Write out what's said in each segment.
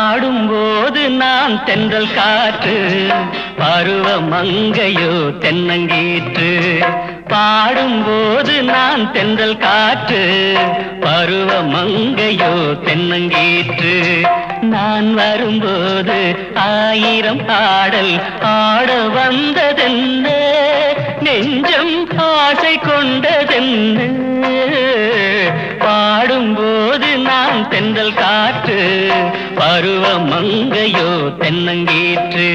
பாடும்போது நான் தென்றல் காற்று பருவ மங்கையோ தென்னங்கீற்று பாடும்போது நான் தென்றல் காற்று பருவ மங்கையோ தென்னங்கீற்று நான் வரும்போது ஆயிரம் பாடல் ஆட வந்ததென்ன நெஞ்சம் ஆசை கொண்டதென்ன பாடும்போது நான் தென்றல் காற்று பருவ மங்கையோ தென்னங்கீற்று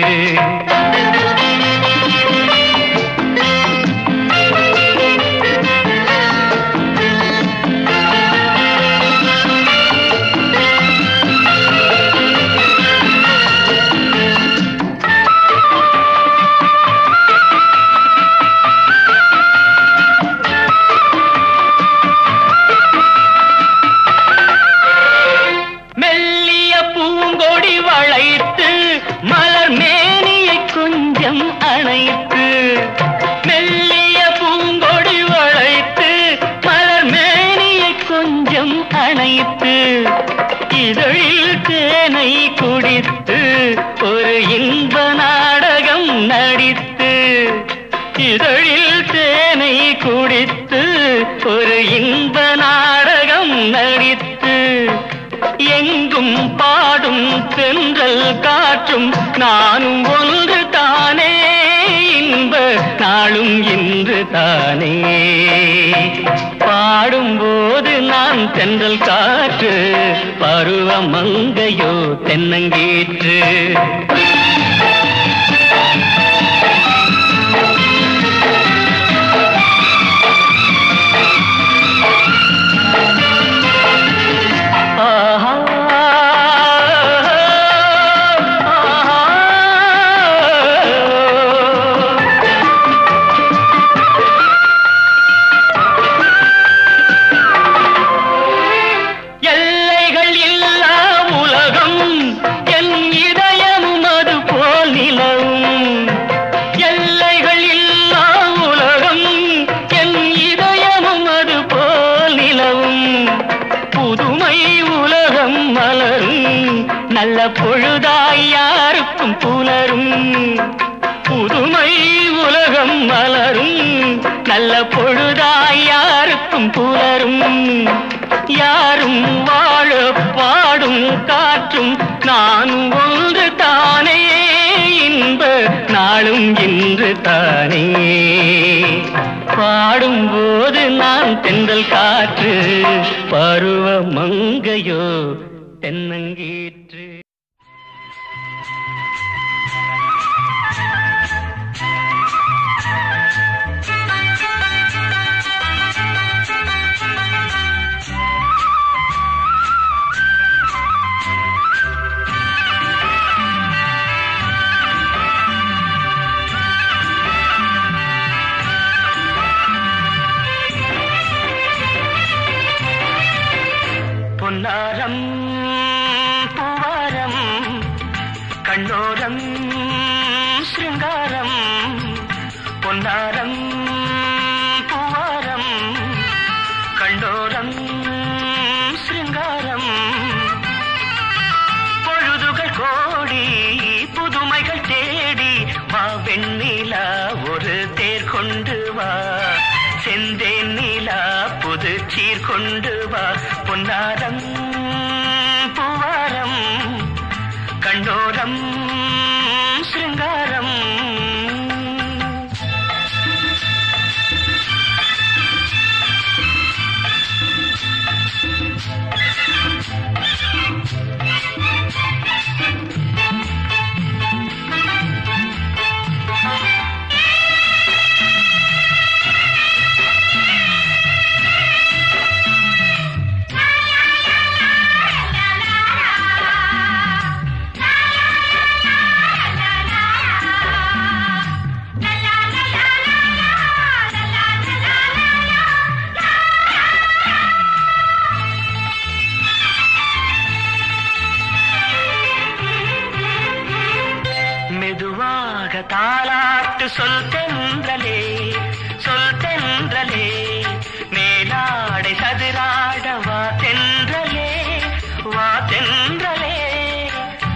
மெல்லிய பூங்கொடி வளைத்து மலர் மேனியை கொஞ்சம் அணைத்து மெல்லிய பூங்கொடி வளைத்து மலர் மேனியை கொஞ்சம் அணைத்து இதழில் தேனை குடித்து ஒரு இன்ப நாடகம் நடித்து இதழில் தேனை குடித்து ஒரு இன்ப நாடகம் நடித்து எங்கும் பாடும் தென்றல் காற்றும் நானும் ஒன்று தானே இன்ப நாளும் இன்று தானே பாடும்போது நான் தென்றல் காற்று பருவ மங்கையோ தென்னங்கீற்று ஆஹா எல்லைகள் இல்லா உலகம் என் இதயமும் அது போல் நிலவும் எல்லைகள் இல்லா உலகம் என் இதயமும் அது போல் நிலவும் புதுமை உலகம் மலரும் நல்ல பொழுதாய் யாருக்கும் புலரும் புதுமை உலகம் மலரும் நல்ல பொழுதாய் யாருக்கும் புலரும் யாரும் வாழ பாடும் காற்றும் நானும் ஒன்று தானே இன்ப நாளும் இன்று தானே பாடும்போது நான் தென்றல் காற்று பருவ மங்கையோ தென்னங்கீற்று பொன்னாரம் பூவாரம் கண்ணோரம் சிருங்காரம் பொன்னாரம் பூவாரம் கண்ணோரம் சிருங்காரம் பொழுதுகள் கோடி புதுமைகள் தேடி வா வெண்ணிலா ஒரு தேர் கொண்டு வா செந்தேன் நிலா புது சீர் கொண்டு வா பொன்னாரம் பூவாரம் கண்டோரம் சிருங்காரம் மெதுவாக தாளாட்டு சொல் தென்றலே சொல் தென்றலே மேலாடை சதுராட வா தென்றலே வா தென்றலே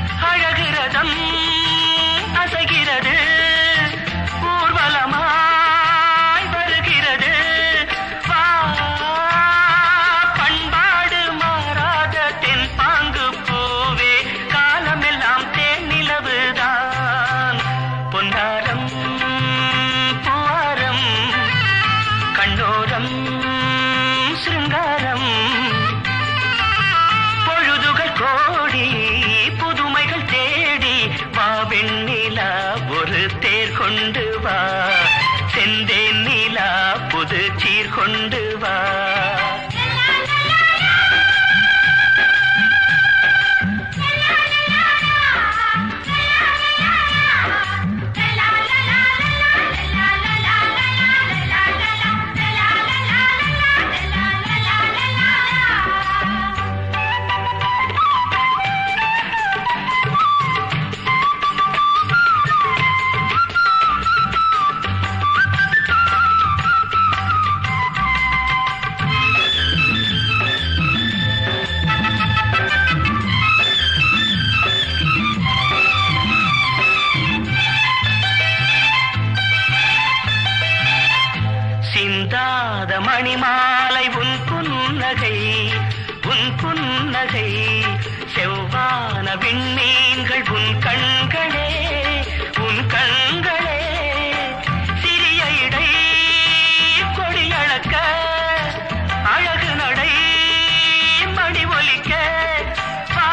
விண்மீன்கள் உன் கண்களே உன் கண்களே சிறிய இடை கொடியளக்க அழகு நடை மணி ஒலிக்க வா,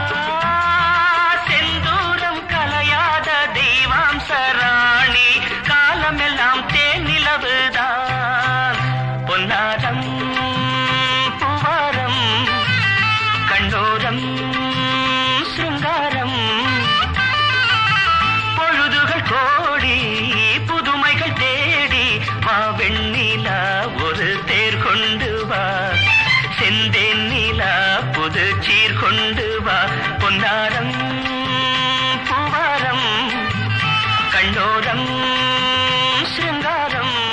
செந்தூரம் கலையாத தெய்வாம்ச ராணி காலமெல்லாம் தேனிலவுதான் பொன்னாரம் பூவாரம் கண்ணோரம் சிருங்காரம் பொழுதுகள் கோடி புதுமைகள் தேடி வா வெண்ணிலா ஒரு தேர் கொண்டு வா செந்தேன் நிலா புது சீர் கொண்டு வா பொன்னாரம் பூவாரம் கண்ணோரம் சிருங்காரம்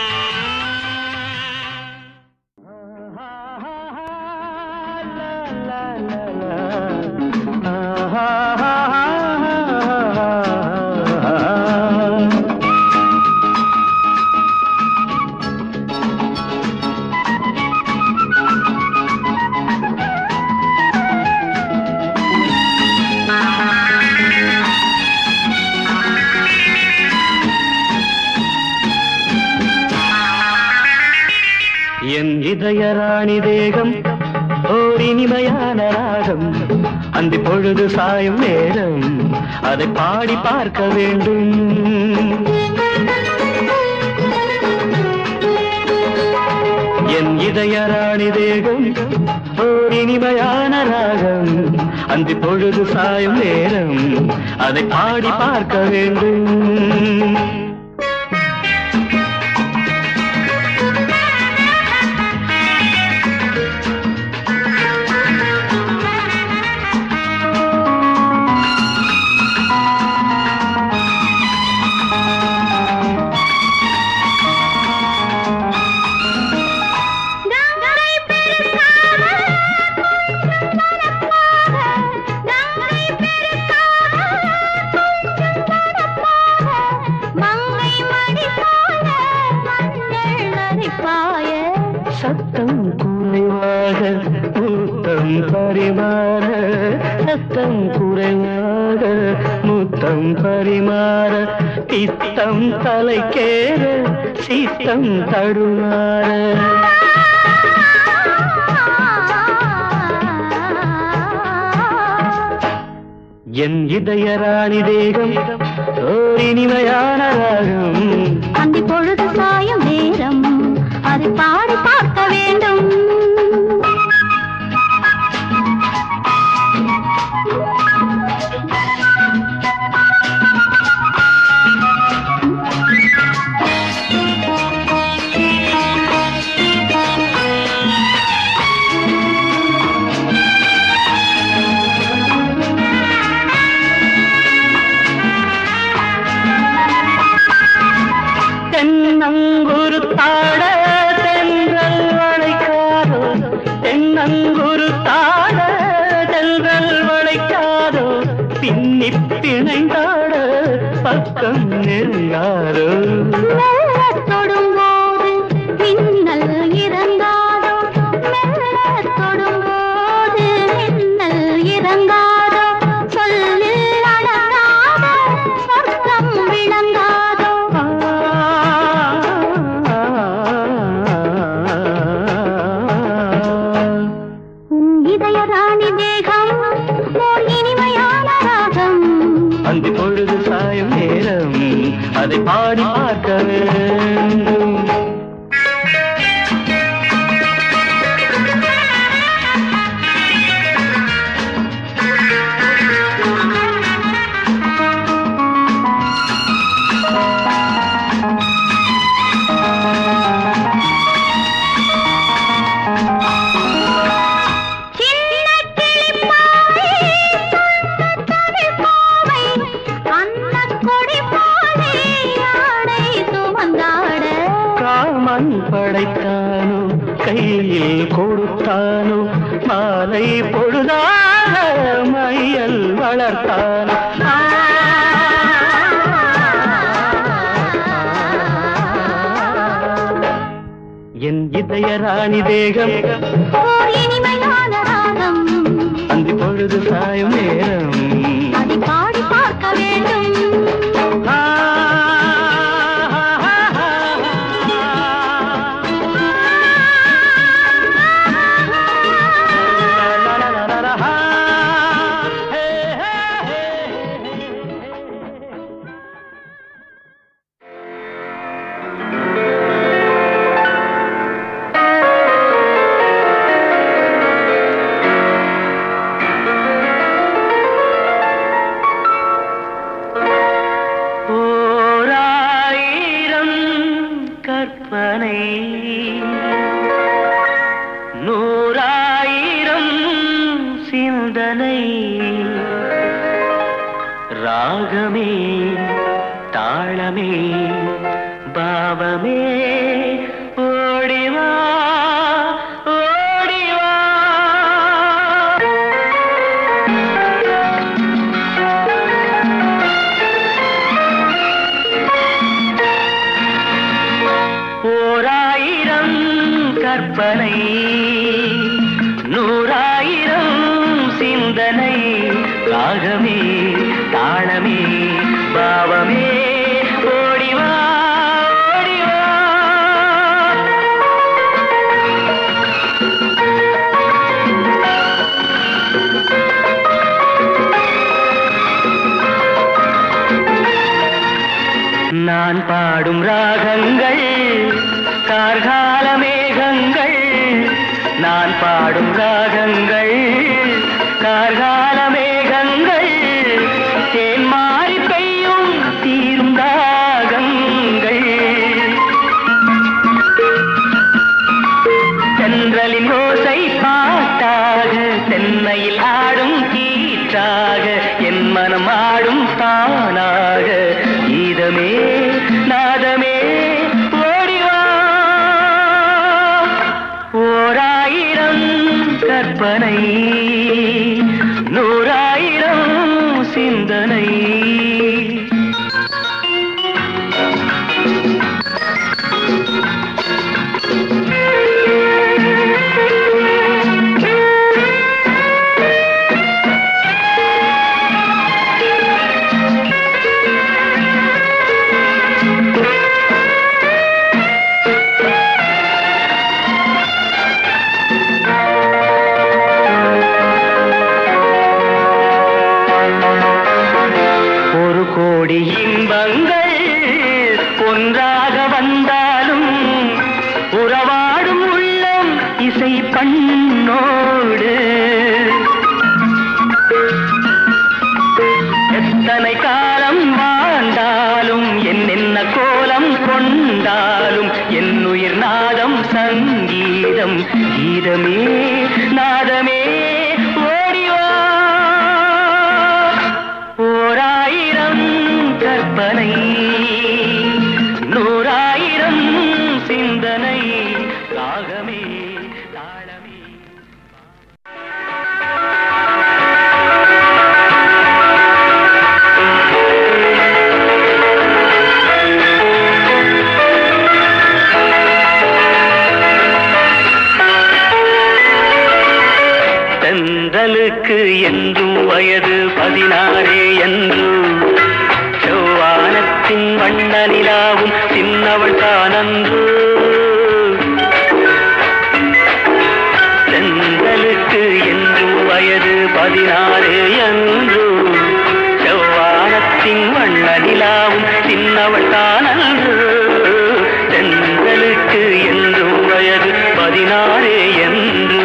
என் இதய ராணி தேகம் ஓர் இனிமையான ராகம் அந்த பொழுது சாயும் நேரம் அதை பாடி பார்க்க வேண்டும் என் இதய ராணி தேகம் ஓர் இனிமையான ராகம் அந்த பொழுது சாயும் நேரம் அதை பாடி பார்க்க வேண்டும் கங்கை பெருக்காக கொஞ்சம் நடப்பாக கங்கை பெருக்காக கொஞ்சம் நடப்பாக மங்கை மணி போல மஞ்சள் நரிப்பாய சத்தம் குறைவாக முத்தம் பரிமாற சத்தம் குறைவாக முத்தம் பரிமாற பித்தம் தலைக்கேற சித்தம் தடுமாற என் இதய ராணி தேகம் ஓர் இனிமையான ராகம் அந்தி பொழுது சாயும் நேரம் அதை பாடி பார்க்க வேண்டும் தென்னங்குரு தாட தென்றல் வளைக்காதோ தென்னங்குரு தாட தென்றல் வளைக்காதோ பின்னி பிணைந்தாட பக்கம் நெருங்காதோ மெல்லத் தொடும்போது மின்னல் இறங்காதோ மெல்லத் தொடும்போது மின்னல் இறங்காதோ சொல்லில் அடங்காத சொர்க்கம் விளங்காதோ உன் இதய ராணி தேகம் ஓர் இனிமையான ராகம் அந்த பொழுது சாயும் நேரம் அதை பாடி பார்க்க வேண்டும் சின்னக் கிளிப்பாவை, சொந்தத் தமிழ்ப்பாவை, அன்னக் கொடி போலே ஆடை சுமந்தாட. காமன் படைத்தானோ கையில் கொடுத்தானோ மாலை பொழுதாக மையல் வளர்த்தானோ என் இதய ராணி தேகம் ஓர் இனிமையான ராகம் அந்த பொழுது சாயும் நேரம் ராகமே தாளமே பாவமே ஓடிவா ஓடிவா ஓராயிரம் கற்பனை நூறாயிரம் சிந்தனை ராகமே தாளமே பாவமே ஓடிவா ஓடிவா நான் பாடும் ராகங்கள் கார்கால மேகங்கள் நான் பாடும் ராகங்கள் கார்கால மேகங்கள் தேன் மாறி பெய்யும் தீரும் தாகங்கள் தென்றலின் ஓசை பாட்டாக தென்னையில் ஆடும் கீற்றாக என் மனம் ஆடும் தானாக கீதமே நாதமே ஓடிவா ஓராயிரம் கற்பனை நூறாயிரம் சிந்தனை ஒரு கோடி இன்பங்கள் ஒன்றாக வந்தாலும் உறவாடும் உள்ளம் இசை பண்ணோடு எத்தனை காலம் வாழ்ந்தாலும் என்னென்ன கோலம் கொண்டாலும் என் உயிர் நாதம் சங்கீதம் கீதமே நாதமே ஓடிவா ஓராயிரம் கற்பனை நூறாயிரம் சிந்தனை ராகமே தாளமே தென்றலுக்கு என்றும் வயது பதினாறே என்று செவ்வானத்தின் வண்ண நிலாவும் சின்னவள் தானன்று தென்றலுக்கு என்றும் வயது பதினாறு என்று செவ்வானத்தின் வண்ண நிலாவும் சின்னவள் தானன்று தென்றலுக்கு என்றும் வயது பதினாறு என்று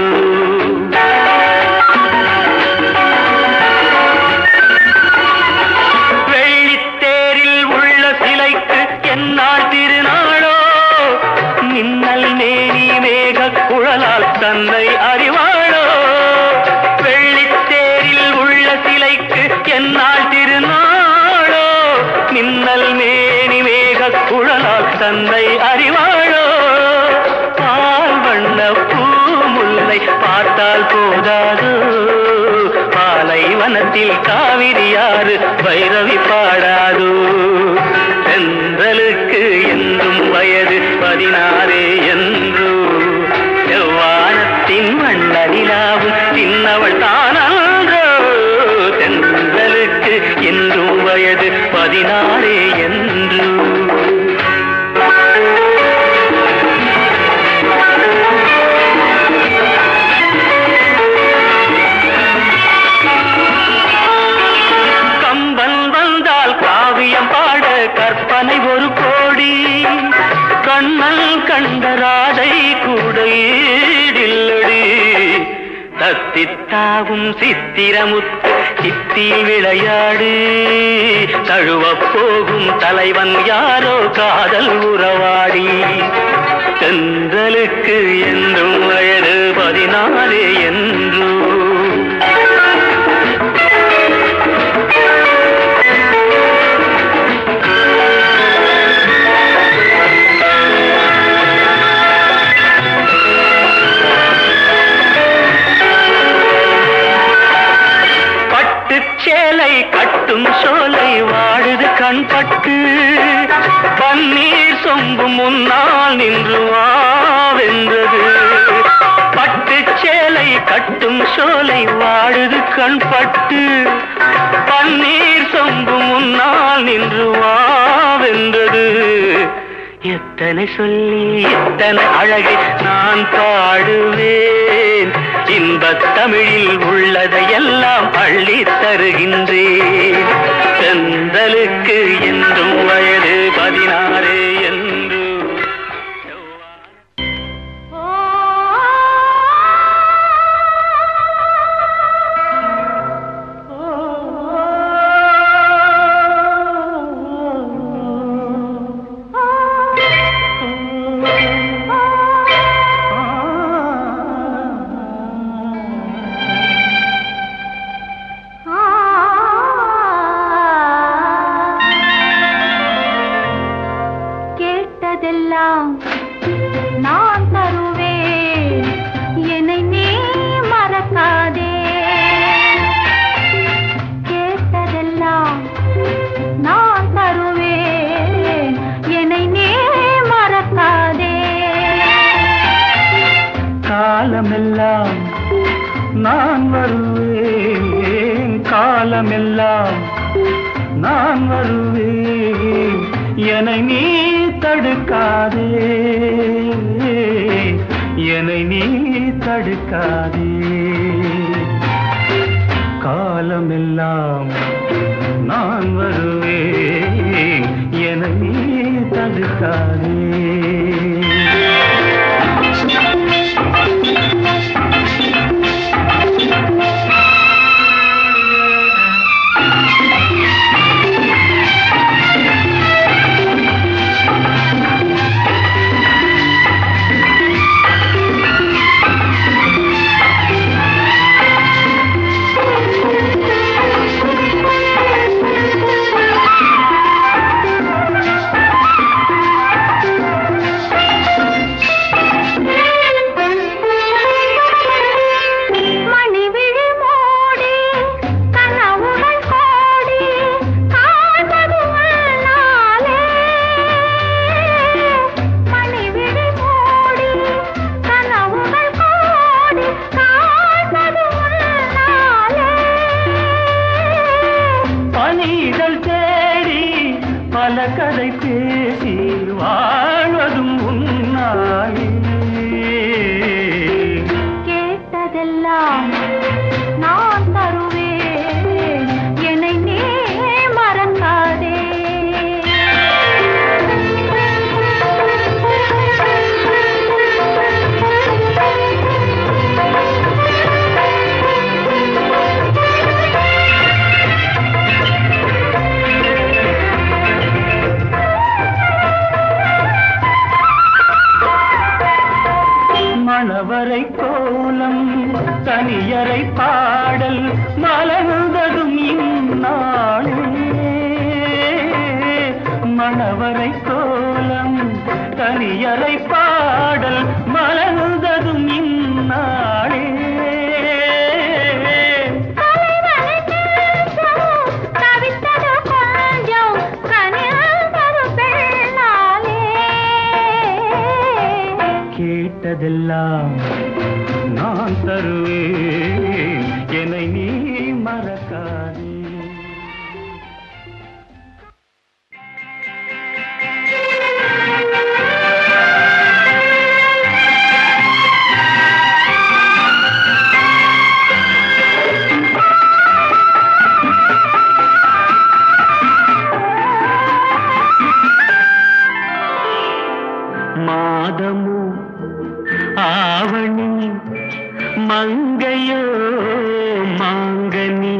வெள்ளித்தேரில் உள்ள சிலைக்கு என்னால் திருநாளோ மின்னல் மேனி மேக குழலால் தன்னை அறிவாளோ வெள்ளித்தேரில் உள்ள சிலைக்கு என்னால் திருநாளோ மின்னல் மேனி மேக குழலால் தன்னை அறிவாளோ பால் வண்ண பூமுல்லை பார்த்தால் போதாதோ பாலைவனத்தில் காவிரியாறு பைரவி பாடாதோ தென்றலுக்கு என்றும் வயது பதினாறு என்று செவ்வானத்தின் வண்ண நிலாவும் சின்னவள் தானன்றோ தென்றலுக்கு என்றும் வயது பதினாறு என்று கம்பன் வந்தால் காவியம் பாட கற்பனை ஒரு கோடி கண்ணன் கண்ட ராதை கூட ஈடில்லடி தத்தித்தாவும் சித்திரமுத்து சித்தி விளையாடு தழுவப் போகும் தலைவன் யாரோ காதல் உறவாடி தென்றலுக்கு என்றும் வயது பதினாறு என்றும் கட்டும் சோலை வாடுது கண்பட்டு பன்னீர் சொம்பு முன்னால் நின்று வாவென்றது பட்டு சேலை கட்டும் சோலை வாடுது கண்பட்டு பன்னீர் சொம்பு முன்னால் நின்று வாவென்றது எத்தனை சொல்லி எத்தனை அழகை நான் பாடுவேன் இன்பத் தமிழில் உள்ளதையெல்லாம் அள்ளி தருகின்றேன் செந்தலுக்கு என்றும் வயது பதினாறு என்று கேட்டதெல்லாம் நான் தருவேன் என்னை நீ மறக்காதே கேட்டதெல்லாம் நான் தருவேன் என்னை நீ மறக்காதே காலமெல்லாம் நான் வருவேன் காலமெல்லாம் நான் வருவேன் என்னை நீ தடுக்காதே என்னை நீ தடுக்காதே காலமெல்லாம் நான் வருவேன் என்னை நீ தடுக்காதே மணிவிழி மூடி கனவுகள் கோடி காண்பது உன்னாலே மணிவிழி மூடி கனவுகள் கோடி காண்பது உன்னாலே பணிகள் தேடி பல கதை பேசி வாழ்வதும் உன்னாலே கேட்டதெல்லாம் நான் தருவேன் என்னை நீ மறக்காதே மணவரை கோலம் தனியரை பாடல் மலர்ந்ததும் இந்நாளே மணவரை கோலம் தனியரை பாடல் மலர்ந்ததும் இந்நாளே தலைவனை நெஞ்சம் தவித்தது கொஞ்சம் கனிந்தது பெண்ணாலே கேட்டதெல்லாம் நான் தருவேன் என்னை நீ மறக்காதே மாதமோ ஆவணி மங்கையோ மாங்கனி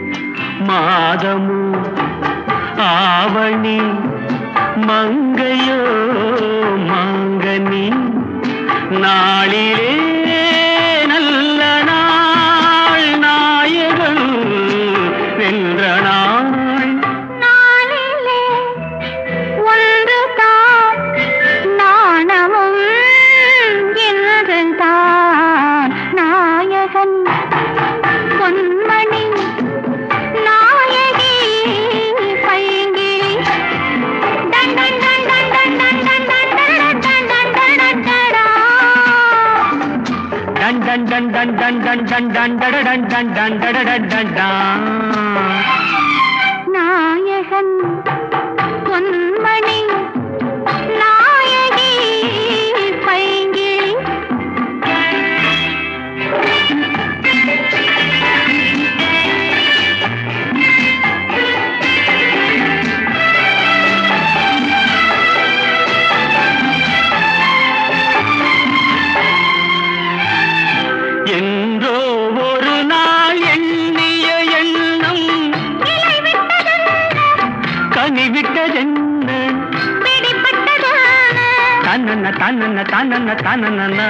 மாதமோ ஆவணி மங்கையோ மாங்கனி நாளிலே நல்ல நாள் நாயகன் வென்ற நாள் நாளிலே ஒன்றுதான் நாணமும் இன்றுதான் நாயகன் பொன்மணி நாயகி டன் டன் டன் டடடன் டன் டன் டடடன் டன் டான். நாயகன் பொன்மணி நாயகி பைங்கிழி என்றோ ஒரு நாள் எண்ணிய எண்ணம் இலை விட்டதென்ன கனிவிட்டதென்ன பிடிபட்டதான தன்னன்ன தன்னன்ன தன்னன்ன தன்னன்ன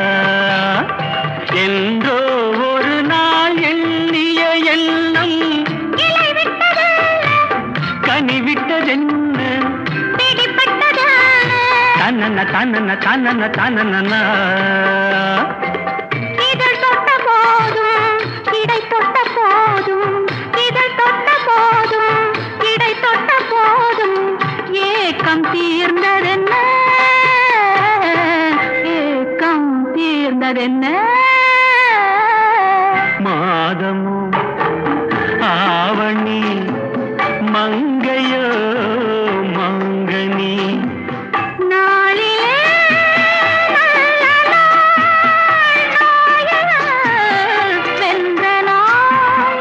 என்றோ ஒரு நாள் எண்ணிய எண்ணம் இலை விட்டதென்ன கனிவிட்டதென்ன பிடிபட்டதான தன்னன்ன தன்னன்ன தன்னன்ன தன்னன்ன இதழ் தொட்ட போதும் இடை தொட்ட போதும் இதழ் தொட்ட போதும் இடை தொட்ட போதும் ஏக்கம் தீர்ந்ததென்ன ஏக்கம் தீர்ந்ததென்ன மாதமோ ஆவணி மங்கையோ மங்கனி நாளிலே நல்ல நாள் நாயகன் வென்ற நாள்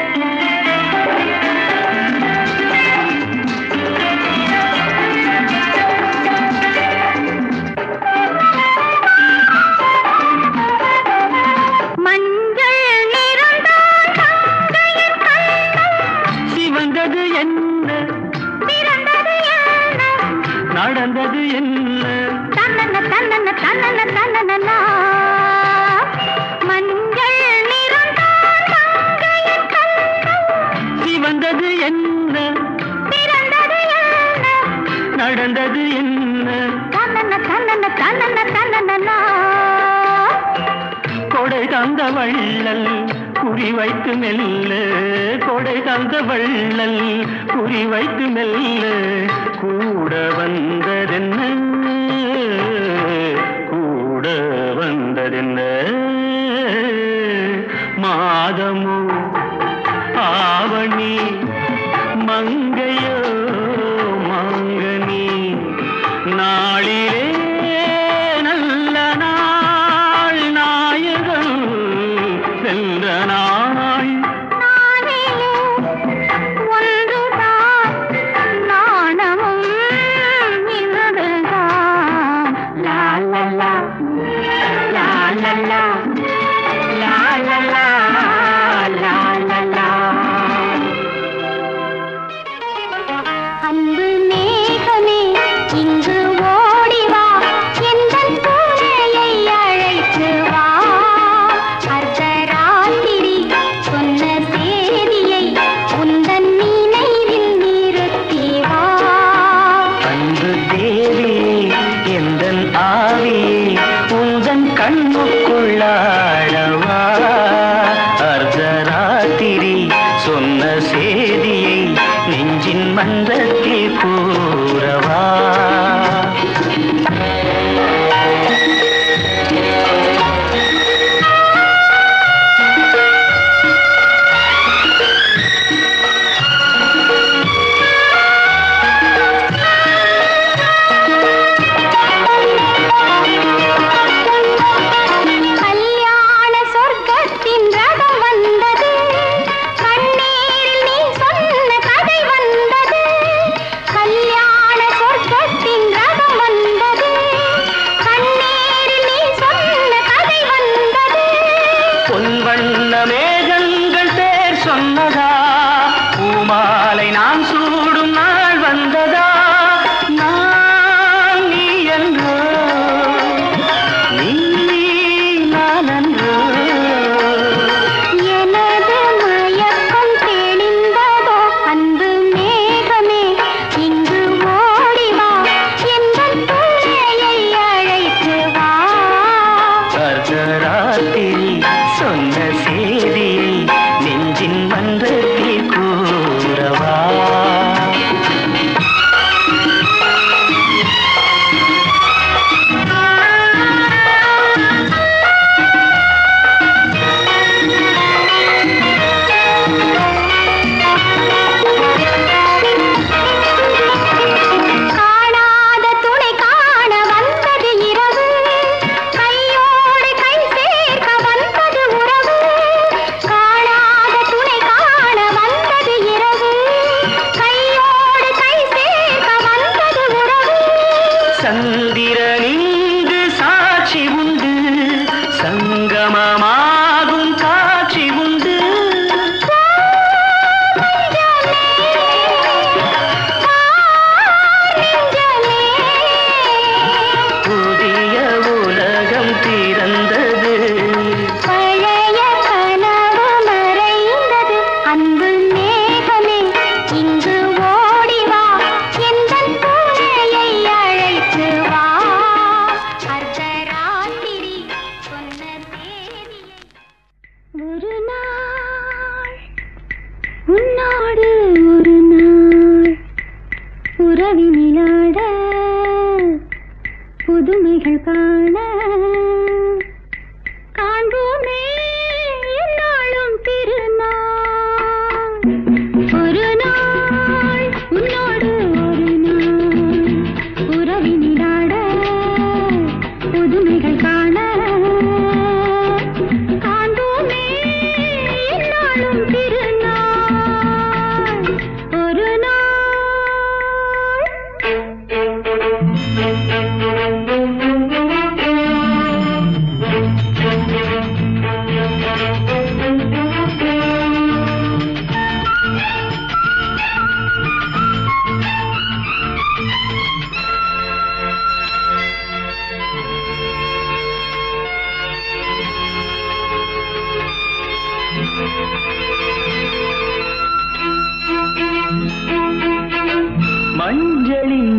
மஞ்சள் நிறந்தான் தங்கையின் கண்கள் சிவந்தது என்ன பிறந்தது என்ன நடந்தது என்ன தன்னன தன்னன தன்னன தன்னனா மஞ்சள் நிறந்தான் தங்கையின் கண்கள் சிவந்தது என்ன பிறந்தது என்ன நடந்தது என்ன தன்னன தன்னன தன்னன தன்னனா கொடை தந்த வள்ளல் குறி வைத்து மெல்ல கொடை தந்த வள்ளல் குறி வைத்து மெல்ல கூட வந்ததென்ன கூட வந்ததென்ன மாதமோ ஆவணி மங்கையோ மாங்கனி நாளிலே நல்ல நாள் நாயகன் சென்ற நாள் நானிலே ஒன்றுதான் நாணமும் இதுதான் லா லா லா லா லா லா லா லா லா லா லா லா அன்பு மேகமே இங்கு ஓடி வா எந்தன் பூனையை அழைத்து வா அர்த்தராத்திரி சொன்ன செய்தியை உந்தன் நினைவில் நிறுத்தி வா அன்பு தேவியே எந்தன் ஆவியே உந்தன் கண்ணுக்குள்ளாடவா அர்த்தராத்திரி சொன்ன செய்தியை நெஞ்சின் மன்றத்தில் கூறவா கல்யாண சொர்க்கத்தின் ரதம் வந்தது கண்ணீரில் நீ சொன்ன கதை வந்தது கல்யாண சொர்க்க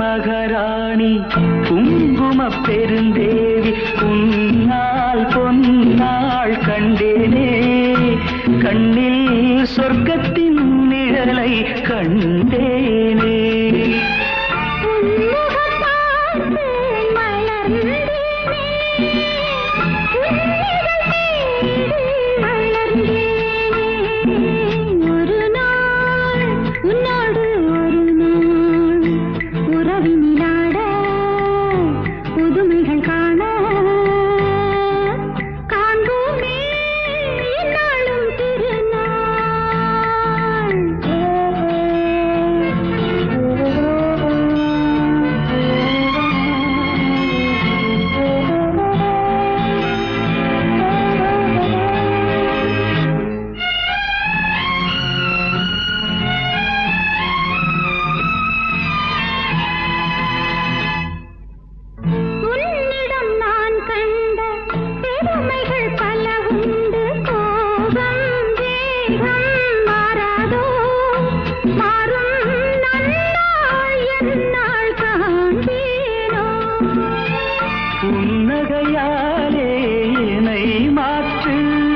மகாராணி குங்கும பெருந்தேவி உன்னால் பொன்னாள் கண்டேனே கண்ணில் சொர்க்கத்தின் நிழலை கண்டேனே உன்முகம் பார்த்து மலர்ந்தேனே உன்னிதழ் தேடி மலர்ந்தேனே ஒரு நாள் உன்னோடு ஒரு நாள் உறவினிலாட புதுமைகள் காண காண்போமே என்னாலும் உன்னிடம் நான் கண்ட பெருமைகள் பல உண்டு கோபம் வேகம் மாறாதோ மாறும் நன்னாள் என்னாள் காண்பேனோ புன்னகையாலே என்னை மாற்று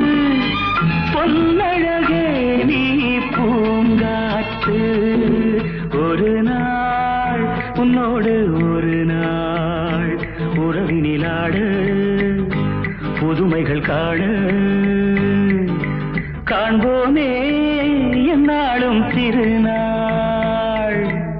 பொன்னழகே நீ பூங்காற்று ஒரு நாள் உன்னோடு ஒரு நாள் உறவினிலாடு புதுமைகள் காண காண்போமே என்னாலும் திருநாள்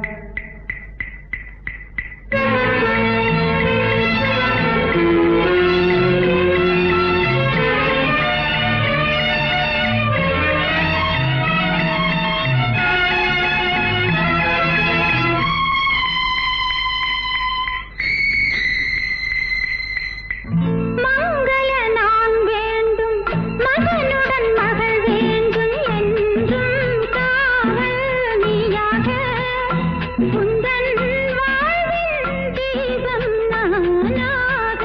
மங்கள நான் வேண்டும் மகனுடன் மகள் வேண்டும் என்றும் காவல் நீயாக உந்தன் வாழ்வின் தீபம் நானாக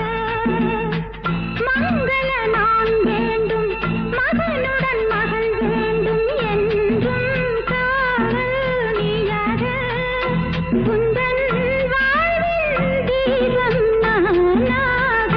மங்கள நான் வேண்டும் மகனுடன் மகள் வேண்டும் என்றும் காவல் நீயாக உந்தன் வாழ்வின் தீபம் நானாக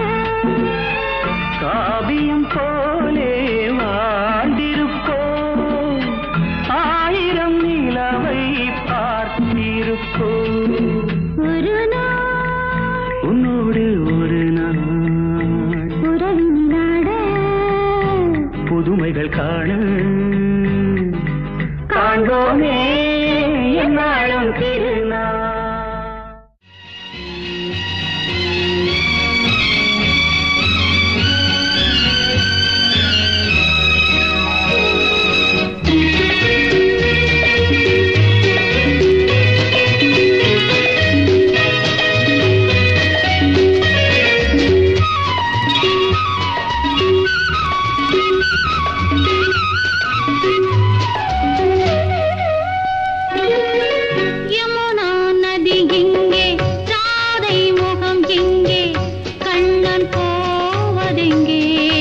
காவியம் போலே வாழ்ந்திருப்போம் ஆயிரம் நிலவை பார்த்திருப்போம் ஒரு நாள் உன்னோடு ஒரு நாள் உறவினாட புதுமைகள் காண காண்போமே என்னாலும் திருநாள் யமுனா நதி எங்கே ராதை முகம் எங்கே கண்ணன் போவதெங்கே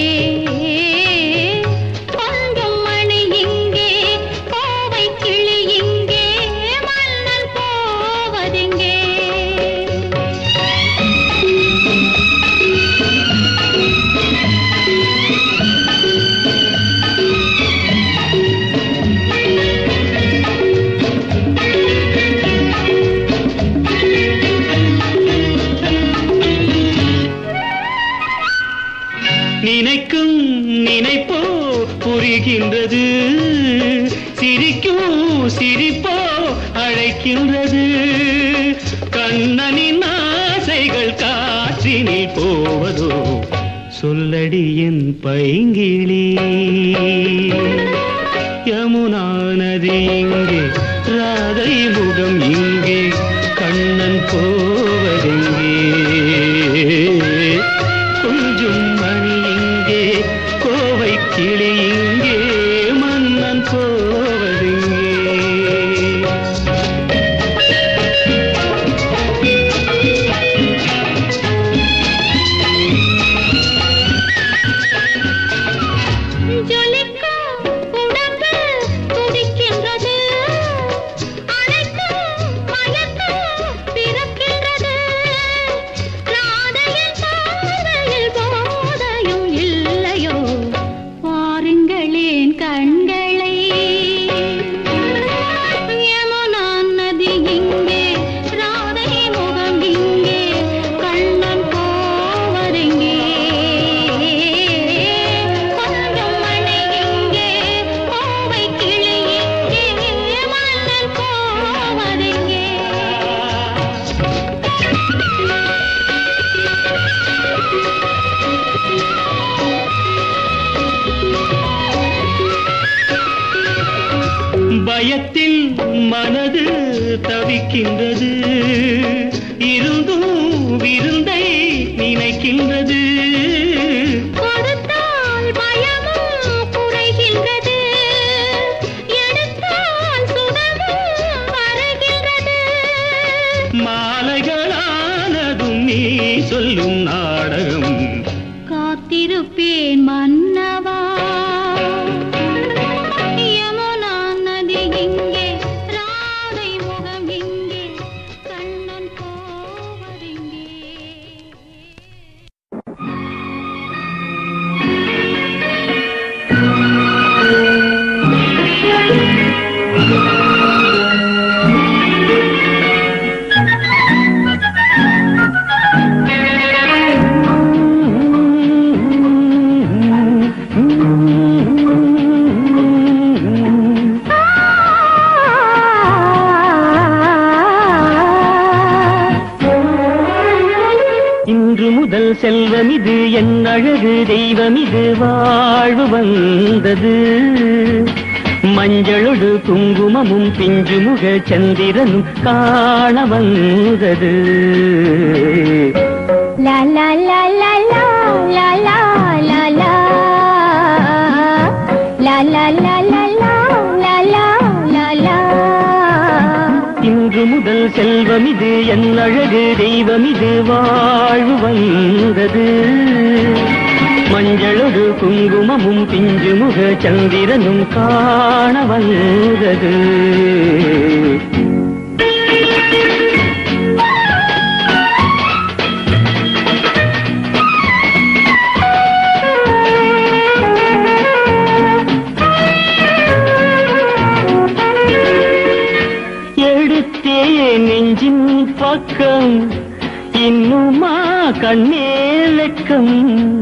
கொஞ்சம் மணி எங்கே கோவை கிளி எங்கே மன்னன் போவதெங்கே நினைக்கும் நினைப்போ புரிகின்றது சிரிக்கும் சிரிப்போ அழைக்கின்றது கண்ணனின் ஆசைகள் காற்றினில் போவதோ சொல்லடி என் பைங்கிளி யமுனா நதி இங்கே ராதை முகம் இங்கே கண்ணன் போவதெங்கே கொஞ்சம் மணி இங்கே கோவை கிளி இங்கே மன்னன் போவதெங்கே ஜொலிக்கும் உடம்பு துடிக்கின்றது அணைக்கும் இனிக்கின்றது இருந்தும் விருந்தை நினைக்கின்றது கொடுத்தால் பயமும் குறைகின்றது எடுத்தால் சுகமும் வருகின்றது மாலைகளானதும் நீ சொல்லும் நாடகம் காத்திருப்பேன் மன்னவா யமுனா நதி இங்கே ராதை முகம் இங்கே கண்ணன் போவதெங்கே இன்று முதல் செல்வம் இது என் அழகு தெய்வம் இது வாழ்வு வந்தது மஞ்சளொடு குங்குமமும் பிஞ்சு முக சந்திரனும் காண வந்தது La la la la la la la la la La la la la la la la la la இன்று முதல் செல்வம் இது என் அழகு தெய்வம் இது வாழ்வு வந்தது மஞ்சளொடு குங்குமமும் பிஞ்சு முக சந்திரனும் காண வந்தது எடுத்தே நெஞ்சின் பக்கம் இன்னுமா கண்ணே லக்கம்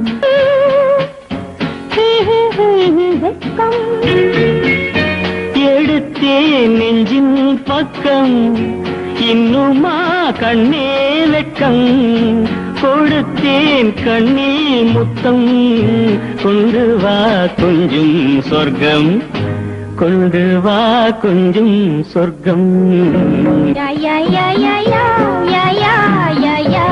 எடுத்தே நெஞ்சின் பக்கம் இன்னுமா கண்ணே லக்கம் கொடுத்தேன் கண்ணீர் முத்தம் கொண்டு வா கொஞ்சம் சொர்க்கம் கொண்டு வா கொஞ்சம் சொர்க்கம் Ya ya ya ya ya ya ya ya ya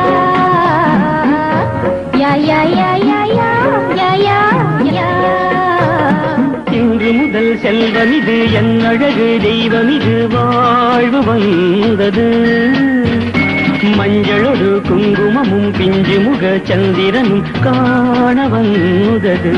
Ya ya ya ya ya ya ya ya இன்று முதல் செல்வம் இது என் அழகு தெய்வம் இது வாழ்வு வந்தது மஞ்சளொடு குங்குமமும் பிஞ்சு முக சந்திரனும் காண வந்தது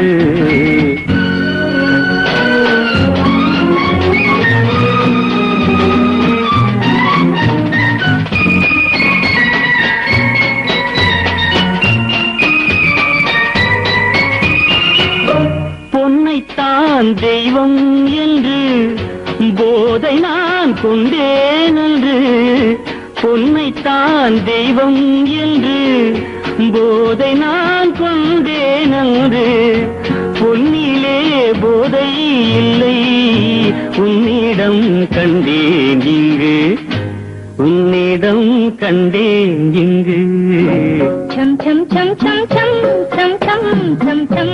பொன்னைத்தான் தெய்வம் என்று போதை நான் கொண்டேன் என்று பொன்னைத்தான் தெய்வம் என்று போதை நான் கொண்டேன் என்று பொன்னிலே போதை இல்லை உன்னிடம் கண்டேன் இங்கு உன்னிடம் கண்டேன் இங்கு Chum chum chum chum chum chum chum chum chum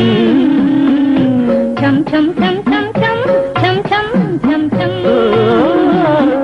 Chum chum chum chum chum chum chum chum chum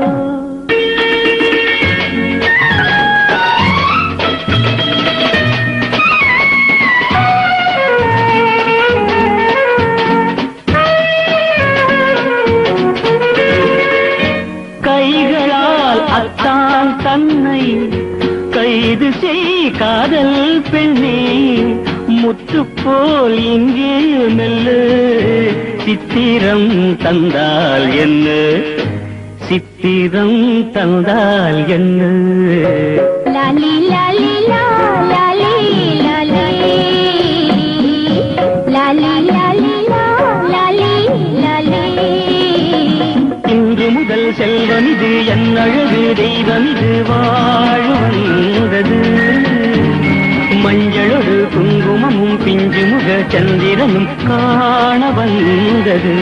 கைகளால் அத்தான் தன்னை கைது செய் காதல் பெண்ணே முத்து போல் இங்கே மெல்ல சித்திரம் தந்தால் என்ன சித்திரம் தந்தால் என்ன Lali lali la lali lali Lali lali la lali lali இன்று முதல் செல்வம் இது என் அழகு தெய்வம் இது வாழ வந்தது மஞ்சளொடு குங்குமமும் பிஞ்சு முக சந்திரனும் காண வந்தது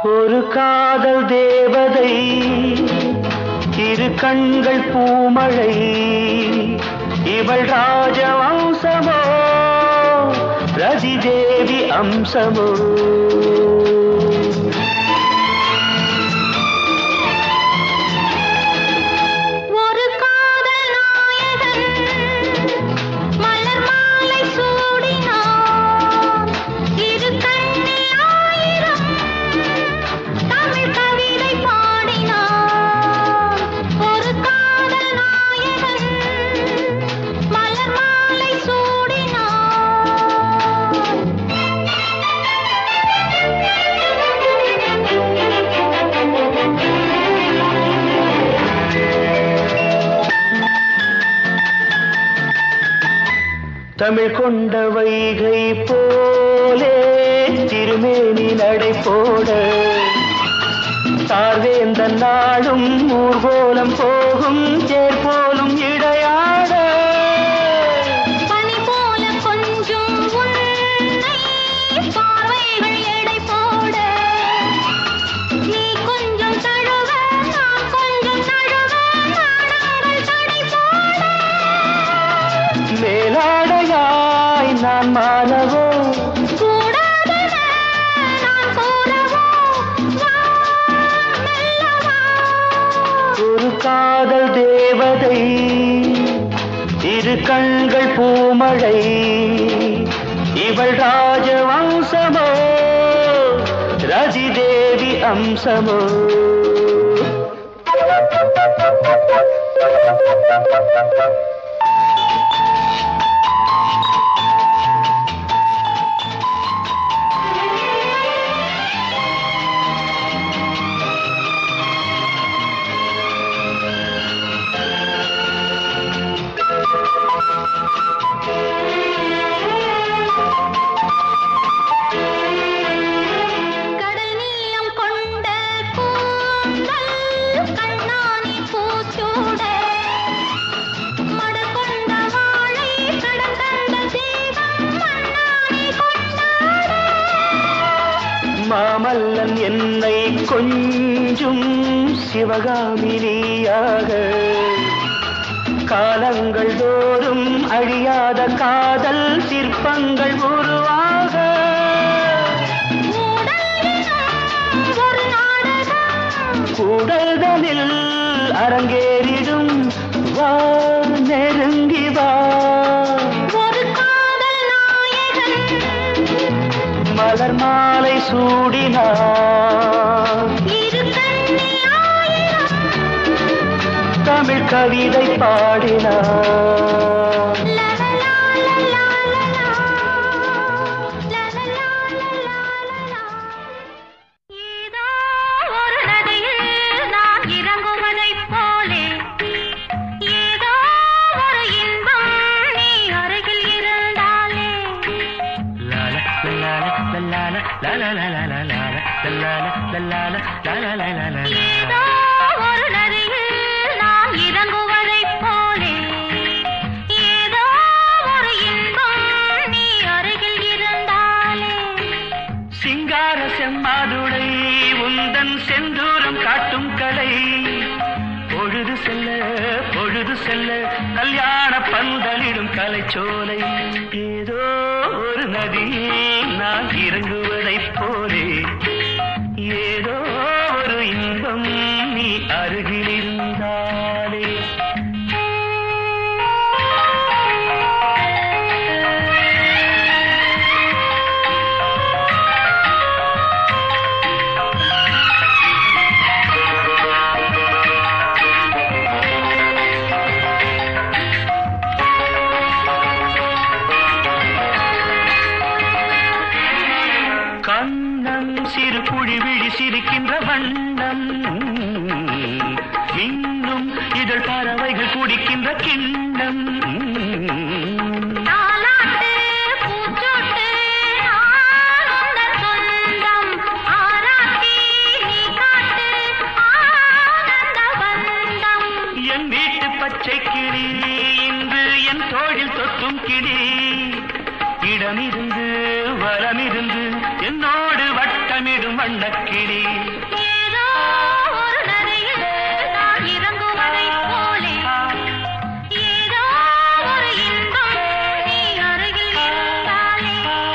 ஒரு காதல் தேவதை இரு கண்கள் பூமழை இவள் ராஜவம்சமோ ரதி தேவி அம்சமோ ஒரு காதல் நாயகன் மலர் மாலை சூடினான் இரு கண்ணில் ஆயிரம் தமிழ் கவிதை பாடினான் ஒரு காதல் நாயகன் மலர் மாலை தமிழ் கொண்ட வைகை போலே திருமேனி நடை போட சார்வேந்த நாடும் ஊர்கோலம் போகும் தேர் போலும் இடையாட பனி போல கொஞ்சம் உன்னை பார்வைகள் எடை போட நீ கொஞ்சம் தழுவ நான் கொஞ்சம் தழுவ நாடங்கள் தடை போட மேலாடையாய் நான் மாறவோ கூடாதன நான் கூறவோ வா மெல்ல வா ஒரு காதல் தேவதை இரு கண்கள் பூமழை இவள் ராஜவம்சமோ ரதி தேவி அம்சமோ கடல் நீளம் கொண்ட கூந்தல் கண்ணானி பூச்சூட மடல் கொண்ட வாழை கடந்தந்த தீபம் மண்ணானி கொண்டாட மாமல்லன் என்னை கொஞ்சும் சிவகாமினியாக காலங்கள் தோறும் அழியாத காதல் சிற்பங்கள் உருவாக மூடல் எனும் ஒரு நாடகம் கூடல்தனில் அரங்கேறிடும் வா நெருங்கி வா ஒரு காதல் நாயகன் மலர் மாலை சூடினார் இரு கண்ணில் ஆயிரம் தமிழ் கவிதை பாடினார் லலலா லலலா லலலா. லலலா லலலா லலலா. ஏதோ ஒரு நதியில் நான் இறங்குவதைப் போலே ஏதோ ஒரு இன்பம் நீ அருகில் இருந்தாலே ஏதோ ஒரு நதியில் நான் இறங்குவதைப் போலே ஏதோ ஒரு இன்பம் நீ அருகில் இருந்தாலே சிங்கார செம்மாதுளை உந்தன் செந்தூரம் காட்டும் கலை பொழுது செல்ல பொழுது செல்ல கல்யாண பந்தலிடும் கலைச்சோலை ஏதோ ஒரு நதியில் நான் இறங்குவதைப் போலே ஏதோ ஒரு இன்பம் நீ அருகில் இருந்தாலே கண்ணம் சிறு குழி விழி சிரிக்கின்ற வண்ணம் இன்னும் இதழ் பறவைகள் குடிக்கின்ற கிண்ணம் தாலாட்டு பூச்சொட்டு நான் உந்தன் சொந்தம் ஆராட்டி நீ காட்டு ஆனந்த பந்தம் என் வீட்டு பச்சை கிளி இன்று என் தோழில் தொத்தும் கிளி இடமிருந்து வலமிருந்து என்னோடு வட்டமிடும் வண்ணக்கிளி தேடி ஏதோ ஒரு நதியிலே நான் இறங்குவதைப் போலே ஏதோ ஒரு இன்பம் நீ அருகில் இருந்தாலே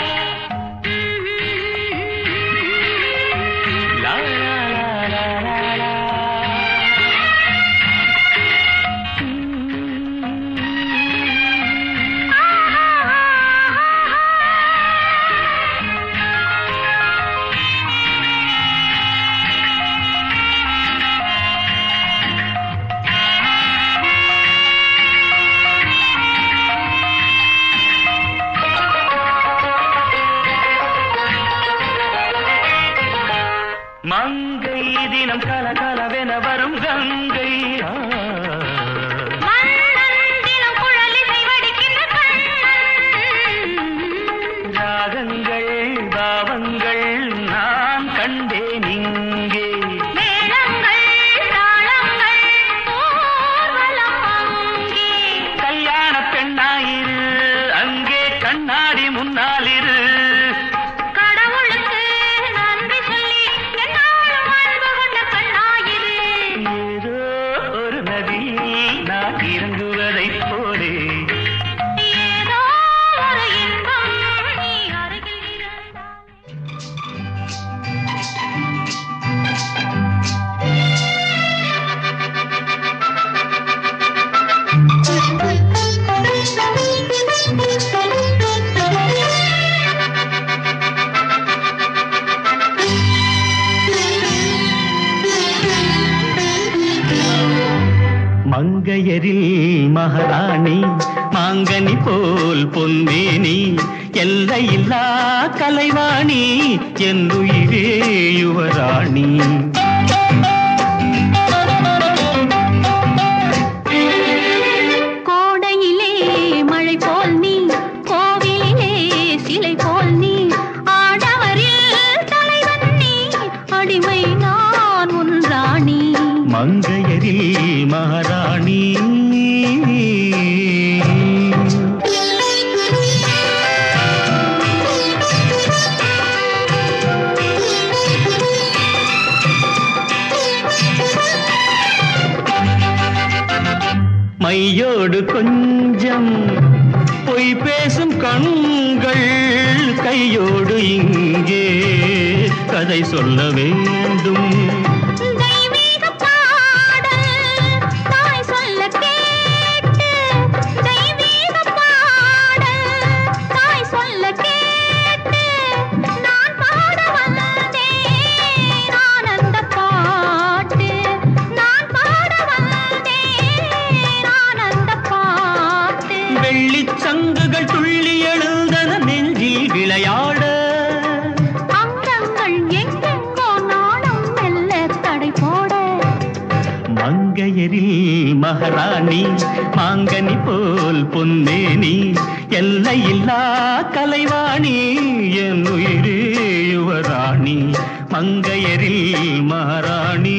லா, லா, லா, லா, லா, லா. மங்கை தினம் கலகலவென வரும் கங்கை ஆ. மன்னன் தினம் குழலிசை வடிக்கின்ற கண்ணன் ராகங்கள் பாவங்கள் நான் கண்டேன் இங்கே மேளங்கள் தாளங்கள் ஊர்வலம் அங்கே கல்யாண பெண்ணாயிரு அங்கே கண்ணாடி முன்னாலிரு கடவுளுக்கு நன்றி சொல்லி என்னாலும் அன்பு கொண்ட கண்ணாயிரு ஏதோ ஒரு நதி நான் இறங்குவதைப் போலே ஏதோ ஒரு இன்பம் நீ அருகில் இருந்தாலே மங்கையரில் மகாராணி மாங்கனி போல் பொன்னேனி எல்லையில்லா கலைவாணி என்னுயிரே யுவராணி கோடையிலே மழை போல் நீ கோவிலிலே சிலை போல் நீ ஆடவரில் தலைவன் நீ அடிமை நான் உன் ராணி மங்கையரில் மகாராணி மையோடு கொஞ்சம் பொய் பேசும் கண்கள் கையோடு இங்கே கதை சொல்ல வேண்டும் தெய்வீக பாடல் தாய் சொல்ல கேட்டு தெய்வீக பாடல் தாய் சொல்ல கேட்டு நான் பாட வந்தேன் ஆனந்த பாட்டு நான் பாட வந்தேன் ஆனந்த பாட்டு வெள்ளிச் சங்குகள் துள்ளி எழுந்தன நெஞ்சில் விளையாட அங்கங்கள் எங்கெங்கோ நாணம் மெல்ல தடை போட மங்கையரில் மகாராணி மாங்கனி போல் பொன்னேனி எல்லையில்லா கலைவாணி என் உயிரே யுவராணி மங்கையரில் மகாராணி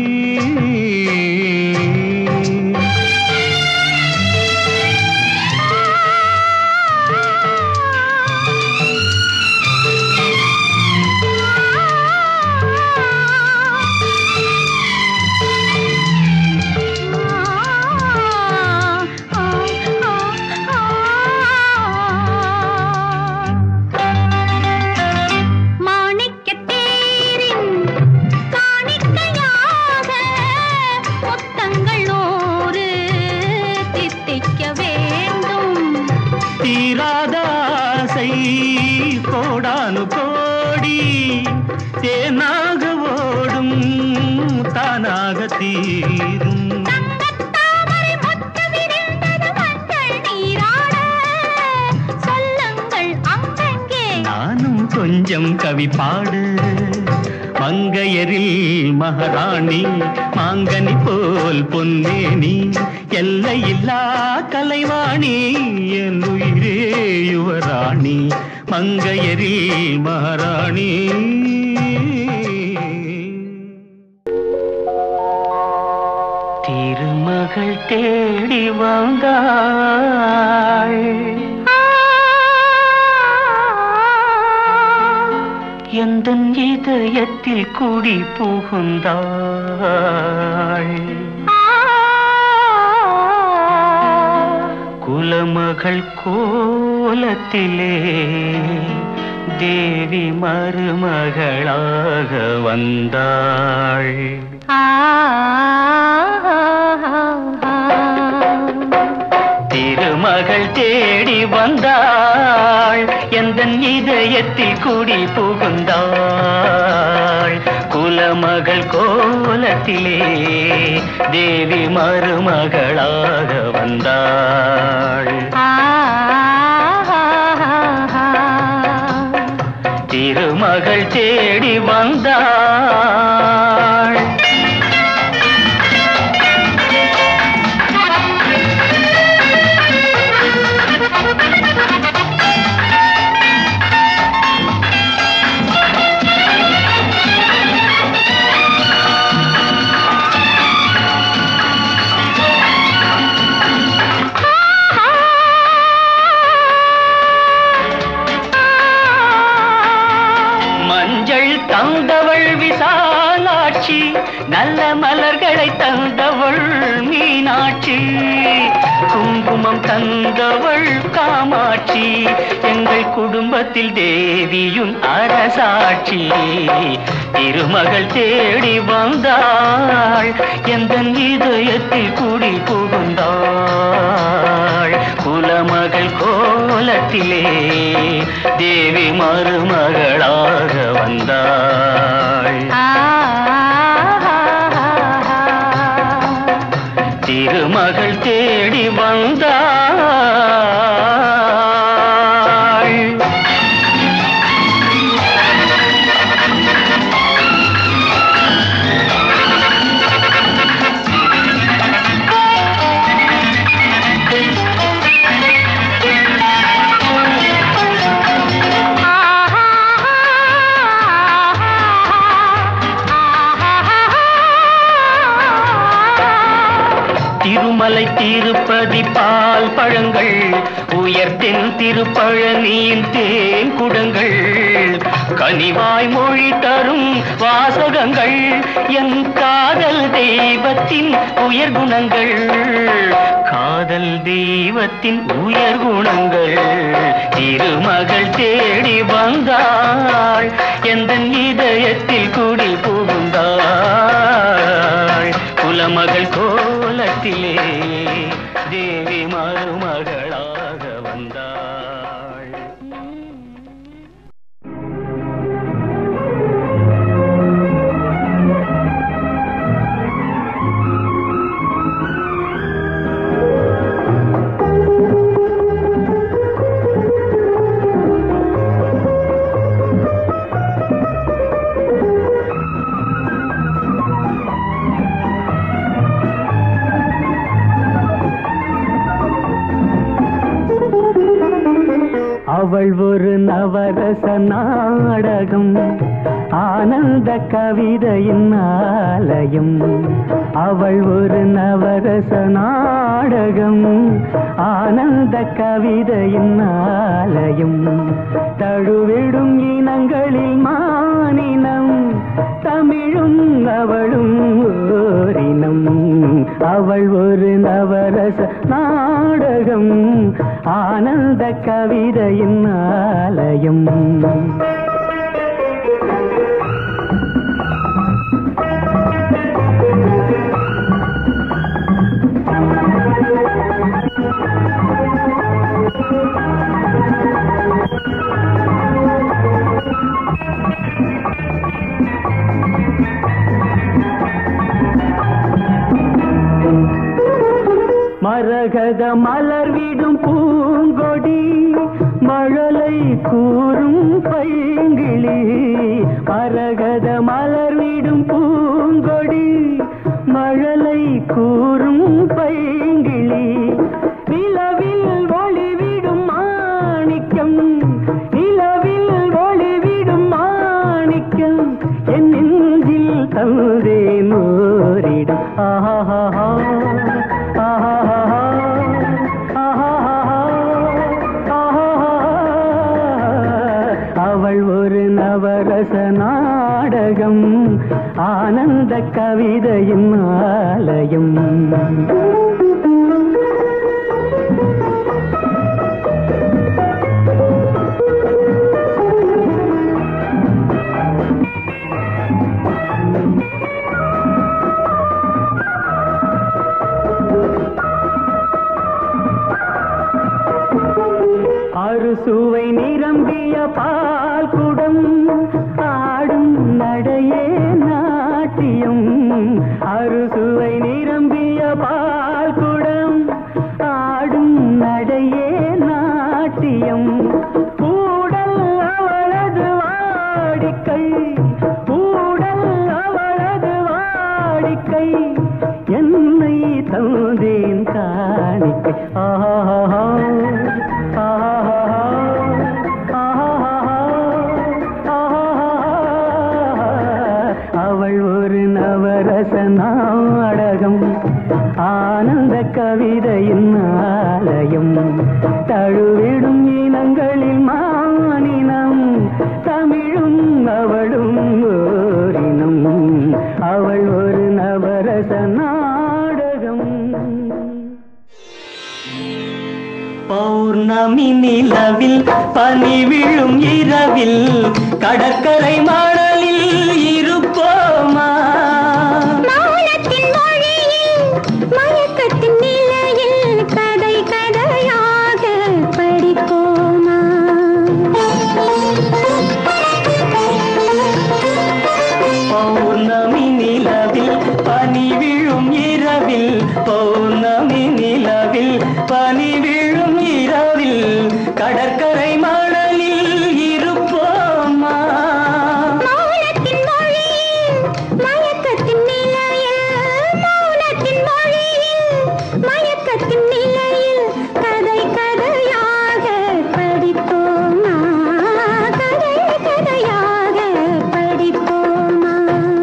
மாணிக்கத் தேரின் காணிக்கையாக முத்தங்கள் நூறு தித்திக்க வேண்டும் தீராத ஆசை கோடானு கோடி தேனாக ஓடும் தானாக தீரும் தங்கத்தாமரை முத்து விரிந்தது மஞ்சள் நீராட சொல்லுங்கள் அங்கங்கே நானும் கொஞ்சம் கவி பாடு மங்கையரில் மகாராணி மாங்கனி போல் பொன்னேனி எல்லையில்லா கலைவாணி என் உயிரே யுவராணி மங்கையரில் மகாராணி திருமகள் தேடி வந்தாள் எந்த இதயத்தில் குடி புகுந்தாள் குலமகள் கோலத்திலே தேவி மருமகளாக வந்தாள் திருமகள் தேடி வந்தாள் எந்த இதயத்தில் குடி புகுந்தாள் குலமகள் கோலத்திலே தேவி மருமகளாக வந்தாள் திருமகள் தேடி வந்தாள் மஞ்சள் தந்தவள் விசாலாட்சி நல்ல மலர்களை தந்தவள் மீனாட்சி குங்குமம் தந்தவள் காமாட்சி எங்கள் குடும்பத்தில் தேவியும் அரசாட்சி திருமகள் தேடி வந்தாள் எந்த இதயத்தில் குடி புகுந்தாள் குலமகள் கோலத்திலே தேவி மருமகளாக வந்தாள் திருமகள் தேடி வந்தாள் திருமலை திருப்பதி பால் பழங்கள் உயர்த்தென் திருப்பழனியின் தேன் குடங்கள் கனிவாய் மொழி தரும் வாசகங்கள் என் காதல் தெய்வத்தின் உயர் குணங்கள் காதல் தெய்வத்தின் உயர் குணங்கள் திருமகள் தேடி வந்தாள் எந்த இதயத்தில் குடி புகுந்தாள் குலமகள் கோலத்திலே தேவி மருமகளாக வந்தாள் அவள் ஒரு நவரச நாடகம் ஆனந்த கவிதையின் ஆலயம் அவள் ஒரு நவரச நாடகம் ஆனந்த கவிதையின் ஆலயம் தழுவிடும் இனங்களில் மானினம் தமிழும் அவளும் ஓரினம் அவள் ஒரு நவரச நாடகம் ஆனந்த கவிதையின் ஆலயம் மரகத மலர்விடும் பூங்கொடி மழலை கூறும் பைங்கிளி மரகத மலர்விடும் பூங்கொடி மழலை கூறும் பைங்கிளி நிலவில் ஒளிவிடும் மாணிக்கம் நிலவில் ஒளிவிடும் மாணிக்கம் என் நெஞ்சில் தந்தேன் ஓரிடும் ஆஹா அவள் ஒரு நவரச ஆனந்த கவிதையின் ஆலயம் அறுசுவை நிரம்பிய பால் குடம் ஆடும் நடையே நாட்டியம் அறுசுவை நிரம்பிய பால் குடம் ஆடும் நடையே நாட்டியம் ஊடல் அவளது வாடிக்கை ஊடல் அவளது வாடிக்கை என்னை தந்தேன் காணிக்கை ஆஹா அவள் ஒரு நவரச நாடகம் ஆனந்த கவிதையின் ஆலயம் தழுவிடும் இனங்களில் மானினம் தமிழும் அவளும் ஓரினம் அவள் ஒரு நவரச நாடகம் பௌர்ணமி நிலவில் பனி விழும் இரவில் கடற்கரை மணலில் இருப்போமா மௌனத்தின் மொழியில் மயக்கத்தின் நிலையில் கதை கதையாக படிப்போமா பௌர்ணமி நிலவில் பனி விழும் இரவில் பௌர்ணமி நிலவில் பனி விழும் இரவில் கடற்கரை மணலில் இருப்போமா மௌனத்தின் மொழியில் மயக்கத்தின் நிலையில் மௌனத்தின் மொழியில் மயக்கத்தின் நிலையில் கதை கதையாக படிப்போமா கதை கதையாக படிப்போமா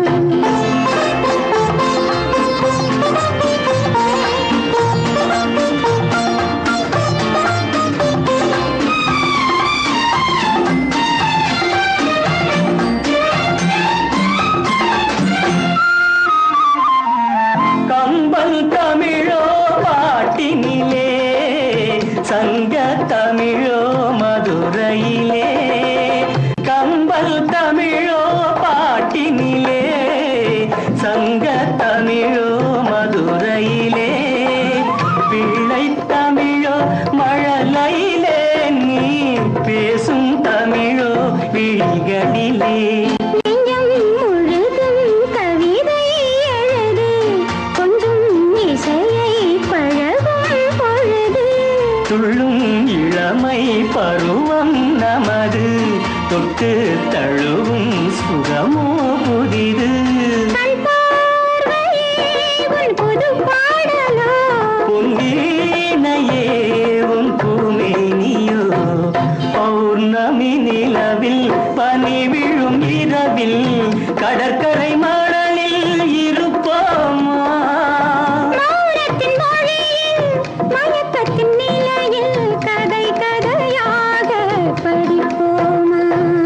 கம்பல் தமிழோ பாட்டினிலே சங்க தமிழோ மதுரையிலே கம்பல் தமிழோ பாட்டினிலே சங்க தமிழோ மதுரையிலே பிள்ளை தமிழோ மழலையிலே நீ பேசும் தமிழோ விழிகளிலே நெஞ்சம் முழுதும் கவிதை எழுது கொஞ்சம் இசையை பழகும் பொழுது துள்ளும் இளமை பருவம் நமது தொட்டு தழுவும் சுகமோ புதிது கண் பார்வையே உன் புது பாடலோ பொன்னீனையே உன் பூமேனியோ பௌர்ணமி நிலவில் பனி விழும் இரவில் கடற்கரை மணலில் இருப்போமா மௌனத்தின் மொழியில் மயக்கத்தின் நிலையில் கதை கதையாக படிப்போமா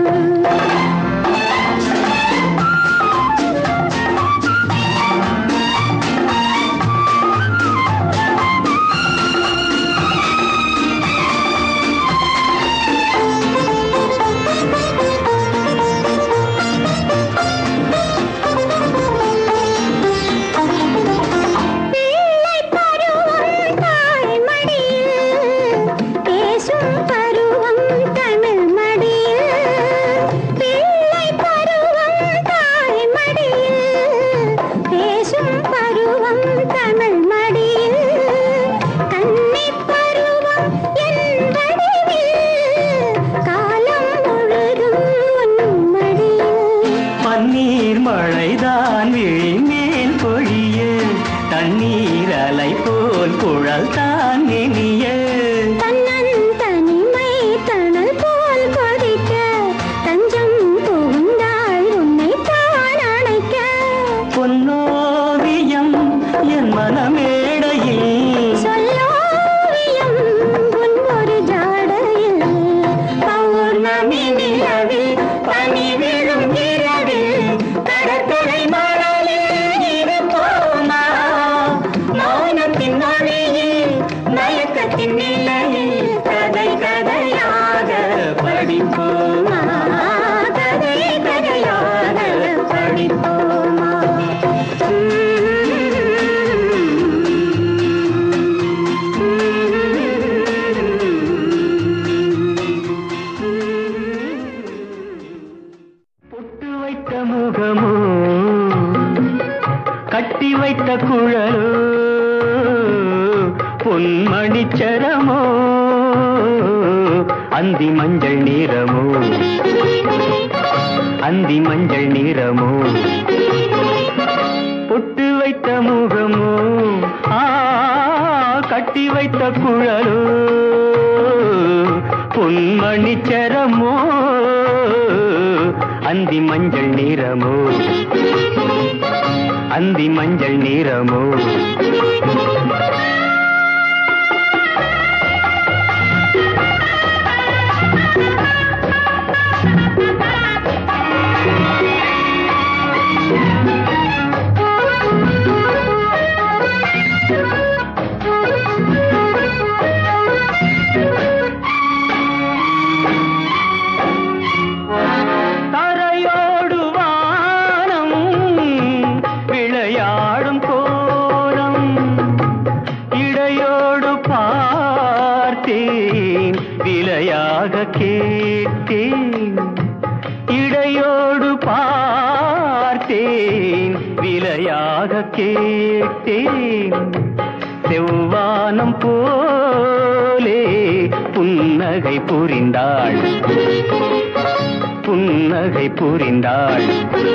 பிள்ளை பருவம் தாய் மடியில் பேசும் பருவம் தமிழ் மடியில் பிள்ளை பருவம் தாய் மடியில் பேசும் பருவம் தமிழ் மடியில் கன்னி பருவம் என் வடிவில் காலம் முழுதும் உன் மடியில் பன்னீர் மழைதான் விழிமேல் பொழிய தண்ணீர் அலை போல் குழல் தான் நெனிய தன்னன் தனிமை தணல் போல் கொதிக்க தஞ்சம் புகுந்தாள் உன்னை தான் அணைக்க பொன்னோவியம் என் மனமேடையில் சொல்லோவியம் உன் ஒரு ஜாடையில் பௌர்ணமி நிலவில் பனி விழும் இரவில் கடற்கரை கட்டி வைத்த குழலோ பொன்மணிச்சரமோ அந்தி மஞ்சள் நிறமோ அந்தி மஞ்சள் நிறமோ பொட்டு வைத்த முகமோ ஆ கட்டி வைத்த குழலோ பொன்மணிச்சரமோ அந்தி மஞ்சள் நிறமோ அந்தி மஞ்சள் நிறமோ தரையோடு வானம் விளையாடும் கோலம் இடையோடு பார்த்தேன் விலையாக கேட்டேன் இடையோடு பார்த்தேன் விலையாக கேட்டேன் செவ்வானம் போலே புன்னகை புரிந்தாள் புன்னகை புரிந்தாள்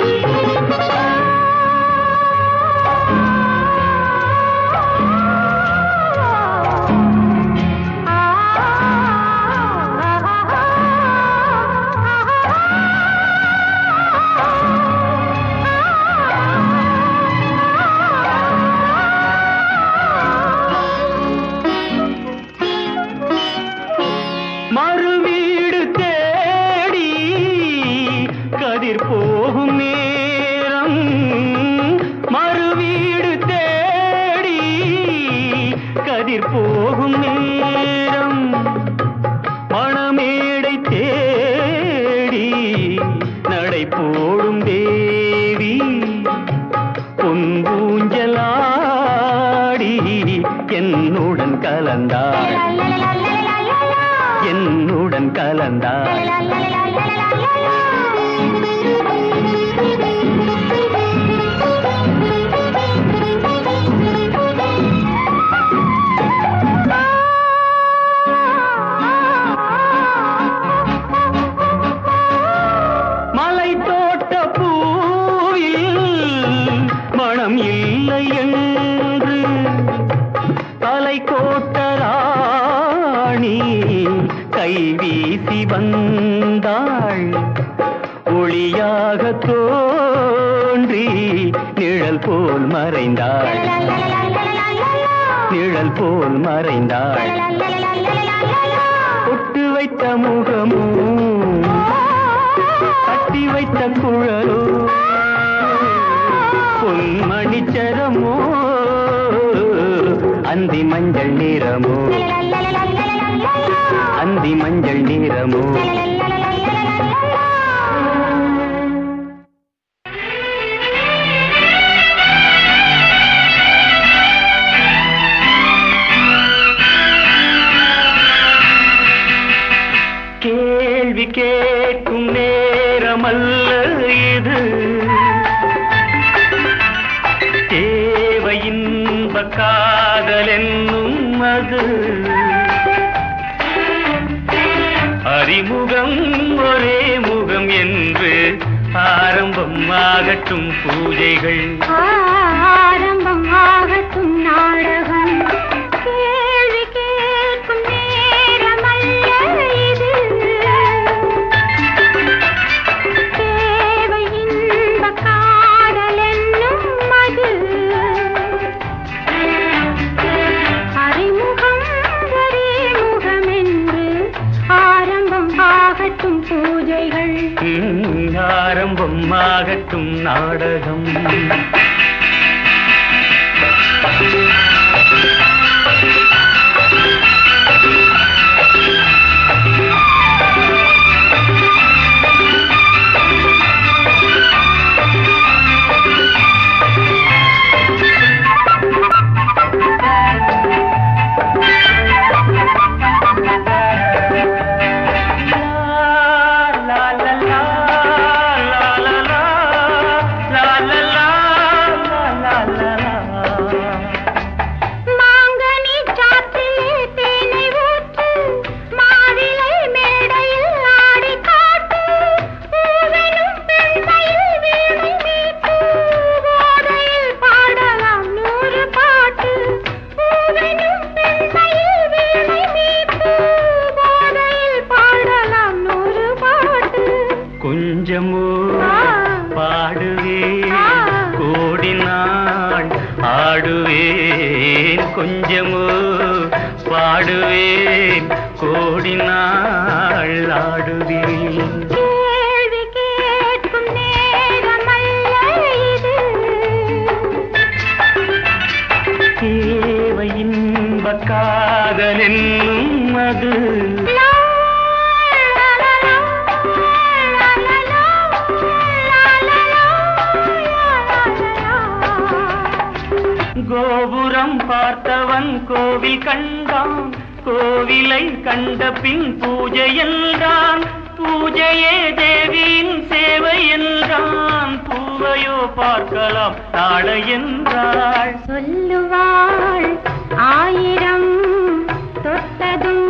மறுவீடு தேடி கதிர் போகும் நேரம் மறுவீடு தேடி கதிர் போகும் நேரம் மணமேடை தேடி நடை போடும் தேவி பொன்பூஞ்சலாடி என்னுடன் கலந்தாள் என்னுடன் கலந்தாள் மலை தோட்ட பூவில் மனம் இல்லை என்று தலை கோட்ட ராணி கை வீசி வந்தாள் ஒளியாக தோன்றி நிழல் போல் மறைந்தாள் நிழல் போல் மறைந்தாள் பொட்டு வைத்த முகமோ கட்டி வைத்த குழலோ பொன்மணிச்சரமோ அந்தி மஞ்சள் நிறமோ அந்தி மஞ்சள் நிறமோ கேள்வி கேட்கும் நேரமல்ல இது தேவை இன்ப காதல் என்னும் அது அறிமுகம் ஒரே முகம் என்று ஆரம்பம் ஆகட்டும் பூஜைகள் ஆரம்பம் ஆகட்டும் நாடகம் கேள்வி கேட்கும் நேரமல்ல இது தேவை இன்ப காதல் என்னும் அது அறிமுகம் ஒரே முகம் என்று ஆரம்பம் ஆகட்டும் பூஜைகள் ம், ஆரம்பம் ஆகட்டும் நாடகம் லா, லா, லா, லா, லா, லா, லா, லா, லா, கொஞ்சமோ பாடுவேன் கோடி நாள் ஆடுவேன் கேள்வி கேட்கும் நேரமல்ல இது தேவை இன்ப காதல் என்னும் அது லா, லா, லா, லா, லா, லா, லா, லா, லா, லா, லா, லா. கோபுரம் பார்த்தவன் கோவில் கண்டான் கோவிலை கண்ட பின் பூஜை என்றான் பூஜையே தேவியின் சேவை என்றான் பூவையோ பார்க்கலாம் நாளை என்றாள் சொல்லுவாள் ஆயிரம் தொட்டதும்